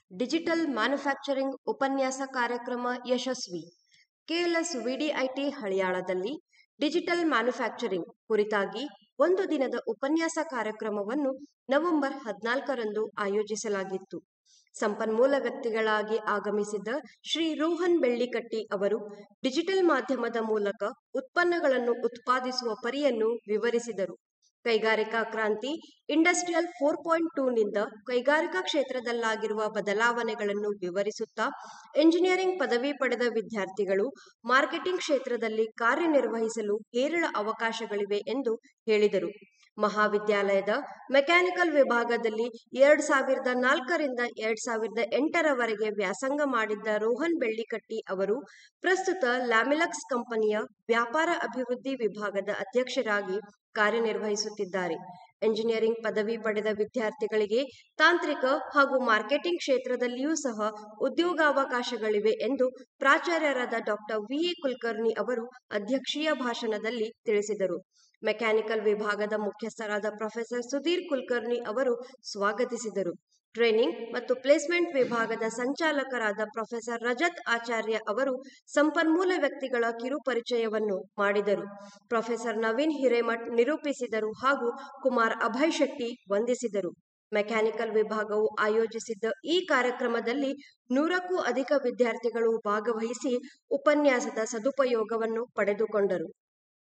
digital manufacturing ಉಪನ್ಯಾಸ ಕಾರ್ಯಕ್ರಮ ಯಶಸ್ವಿ ಕೆಎಲ್ಎಸ್ ವಿಡಿಐಟಿ ಹಳಿಯಾಳದಲ್ಲಿ ಡಿಜಿಟಲ್ ಮ್ಯಾನುಫ್ಯಾಕ್ಚರಿಂಗ್ ಕುರಿತಾಗಿ ಒಂದು ದಿನದ ಉಪನ್ಯಾಸ ಕಾರ್ಯಕ್ರಮವನ್ನು ನವೆಂಬರ್ ಹದಿನಾಲ್ಕರಂದು ಆಯೋಜಿಸಲಾಗಿತ್ತು ಸಂಪನ್ಮೂಲ ವ್ಯಕ್ತಿಗಳಾಗಿ ಆಗಮಿಸಿದ್ದ ಶ್ರೀ ರೋಹನ್ ಬೆಳ್ಳಿಕಟ್ಟಿ ಅವರು ಡಿಜಿಟಲ್ ಮಾಧ್ಯಮದ ಮೂಲಕ ಉತ್ಪನ್ನಗಳನ್ನು ಉತ್ಪಾದಿಸುವ ಪರಿಯನ್ನು ವಿವರಿಸಿದರು ಕೈಗಾರಿಕಾ ಕ್ರಾಂತಿ ಇಂಡಸ್ಟ್ರಿಯಲ್ ಫೋರ್ ಪಾಯಿಂಟ್ ಟೂನಿಂದ ಕೈಗಾರಿಕಾ ಕ್ಷೇತ್ರದಲ್ಲಾಗಿರುವ ಬದಲಾವಣೆಗಳನ್ನು ವಿವರಿಸುತ್ತಾ ಎಂಜಿನಿಯರಿಂಗ್ ಪದವಿ ಪಡೆದ ವಿದ್ಯಾರ್ಥಿಗಳು ಮಾರ್ಕೆಟಿಂಗ್ ಕ್ಷೇತ್ರದಲ್ಲಿ ಕಾರ್ಯನಿರ್ವಹಿಸಲು ಹೇರಳ ಅವಕಾಶಗಳಿವೆ ಎಂದು ಹೇಳಿದರು ಮಹಾವಿದ್ಯಾಲಯದ ಮೆಕ್ಯಾನಿಕಲ್ ವಿಭಾಗದಲ್ಲಿ ಎರಡ್ ಸಾವಿರದ ನಾಲ್ಕರಿಂದ ಎರಡ್ ಸಾವಿರದ ಎಂಟರವರೆಗೆ ವ್ಯಾಸಂಗ ಮಾಡಿದ್ದ ರೋಹನ್ ಬೆಳ್ಳಿಕಟ್ಟಿ ಅವರು ಪ್ರಸ್ತುತ ಲ್ಯಾಮಿಲಕ್ಸ್ ಕಂಪನಿಯ ವ್ಯಾಪಾರ ಅಭಿವೃದ್ಧಿ ವಿಭಾಗದ ಅಧ್ಯಕ್ಷರಾಗಿ ಕಾರ್ಯನಿರ್ವಹಿಸುತ್ತಿದ್ದಾರೆ ಎಂಜಿನಿಯರಿಂಗ್ ಪದವಿ ಪಡೆದ ವಿದ್ಯಾರ್ಥಿಗಳಿಗೆ ತಾಂತ್ರಿಕ ಹಾಗೂ ಮಾರ್ಕೆಟಿಂಗ್ ಕ್ಷೇತ್ರದಲ್ಲಿಯೂ ಸಹ ಉದ್ಯೋಗಾವಕಾಶಗಳಿವೆ ಎಂದು ಪ್ರಾಚಾರ್ಯರಾದ ಡಾಕ್ಟರ್ ವಿಎ ಕುಲಕರ್ಣಿ ಅವರು ಅಧ್ಯಕ್ಷೀಯ ಭಾಷಣದಲ್ಲಿ ತಿಳಿಸಿದರು ಮೆಕ್ಯಾನಿಕಲ್ ವಿಭಾಗದ ಮುಖ್ಯಸ್ಥರಾದ ಪ್ರೊಫೆಸರ್ ಸುಧೀರ್ ಕುಲಕರ್ಣಿ ಅವರು ಸ್ವಾಗತಿಸಿದರು ಟ್ರೈನಿಂಗ್ ಮತ್ತು ಪ್ಲೇಸ್ಮೆಂಟ್ ವಿಭಾಗದ ಸಂಚಾಲಕರಾದ ಪ್ರೊಫೆಸರ್ ರಜತ್ ಆಚಾರ್ಯ ಅವರು ಸಂಪನ್ಮೂಲ ವ್ಯಕ್ತಿಗಳ ಕಿರುಪರಿಚಯವನ್ನು ಮಾಡಿದರು ಪ್ರೊಫೆಸರ್ ನವೀನ್ ಹಿರೇಮಠ್ ನಿರೂಪಿಸಿದರು ಹಾಗೂ ಕುಮಾರ್ ಅಭಯ್ ಶೆಟ್ಟಿ ವಂದಿಸಿದರು ಮೆಕ್ಯಾನಿಕಲ್ ವಿಭಾಗವು ಆಯೋಜಿಸಿದ್ದ ಈ ಕಾರ್ಯಕ್ರಮದಲ್ಲಿ ನೂರಕ್ಕೂ ಅಧಿಕ ವಿದ್ಯಾರ್ಥಿಗಳು ಭಾಗವಹಿಸಿ ಉಪನ್ಯಾಸದ ಸದುಪಯೋಗವನ್ನು ಪಡೆದುಕೊಂಡರು